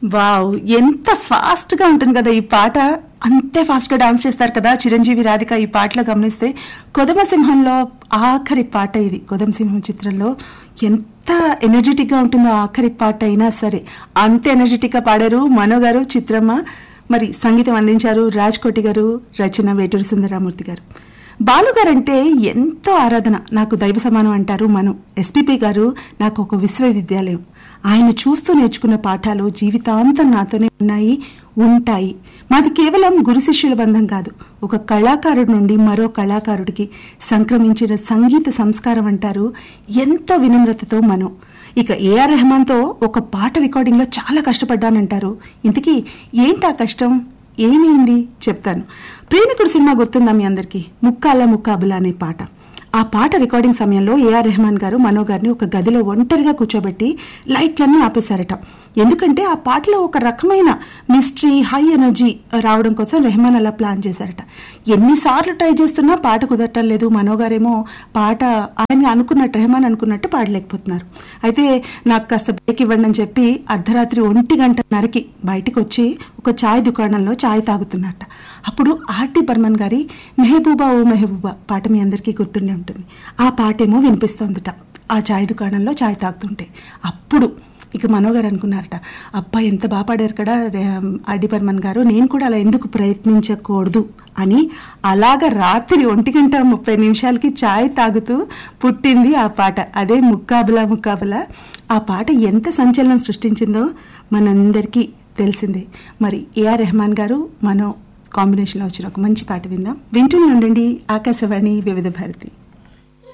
wow ఎంత fast గా ఉంటుంది కదా ఈ పాట అంతే ఫాస్ట్ గా డాన్స్ చేస్తారు కదా చిరంజీవి రాధిక ఈ పాటలో గమనిస్తే కొదమ సింహంలో ఆఖరి పాట ఇది కొదమ సింహం చిత్రంలో ఎంత ఎనర్జెటిక్ గా ఉంటుందో ఆఖరి పాట అయినా సరే అంత ఎనర్జెటిక్ గా పాడారు మనో గారు చిత్రమ్మ మరి సంగీతం అందించారు రాజ్ కోటి గారు రచన వేటూరు సుందరామూర్తి గారు బాలు గారంటే ఎంతో ఆరాధన నాకు దైవ సమానం అంటారు మనం ఎస్పీపీ గారు నాకు ఒక విశ్వవిద్యాలయం ఆయన చూస్తూ నేర్చుకున్న పాఠాలు జీవితాంతం నాతోనే ఉన్నాయి ఉంటాయి మాది కేవలం గురు శిష్యుల బంధం కాదు ఒక కళాకారుడి నుండి మరో కళాకారుడికి సంక్రమించిన సంగీత సంస్కారం అంటారు ఎంతో వినమ్రతతో మనం ఇక ఏఆర్ రెహమాన్తో ఒక పాట రికార్డింగ్లో చాలా కష్టపడ్డానంటారు ఇంతకీ ఏంటి ఆ కష్టం ఏమైంది చెప్తాను ప్రేమికుడు సినిమా గుర్తుందా మీ అందరికీ ముక్కాల ముక్కాబుల అనే పాట ఆ పాట రికార్డింగ్ సమయంలో ఏఆర్ రెహమాన్ గారు మనో గారిని ఒక గదిలో ఒంటరిగా కూర్చోబెట్టి లైట్లన్నీ ఆపేశారట ఎందుకంటే ఆ పాటలో ఒక రకమైన మిస్టరీ హై ఎనర్జీ రావడం కోసం రెహమాన్ అలా ప్లాన్ చేశారట ఎన్నిసార్లు ట్రై చేస్తున్నా పాట కుదరటం లేదు మనో గారేమో పాట ఆయన అనుకున్నట్టు రెహమాన్ అనుకున్నట్టు పాడలేకపోతున్నారు అయితే నాకు కాస్త బ్రేక్ ఇవ్వండి అని చెప్పి అర్ధరాత్రి ఒంటి గంటన్నరకి బయటకు వచ్చి ఒక చాయ్ దుకాణంలో చాయ్ తాగుతున్నట్ట అప్పుడు ఆర్టీ బర్మన్ గారి మెహబూబా ఓ మెహబూబా పాట మీ అందరికీ గుర్తుండే ఉంటుంది ఆ పాటేమో వినిపిస్తోందట ఆ చాయ్ దుకాణంలో చాయ్ తాగుతుంటే అప్పుడు ఇక మనోగారు అనుకున్నారట అబ్బా ఎంత బాగా పాడారు కదా ఆర్డి బర్మన్ గారు నేను కూడా అలా ఎందుకు ప్రయత్నించకూడదు అని అలాగ రాత్రి ఒంటి గంట ముప్పై నిమిషాలకి చాయ్ తాగుతూ పుట్టింది ఆ పాట అదే ముక్కాబులా ముక్కాబులా ఆ పాట ఎంత సంచలనం సృష్టించిందో మనందరికీ తెలిసిందే మరి ఏఆర్ రెహమాన్ గారు మనం కాంబినేషన్లో వచ్చిన ఒక మంచి పాట విందాం వింటూనే ఉండండి ఆకాశవాణి వివిధ భారతి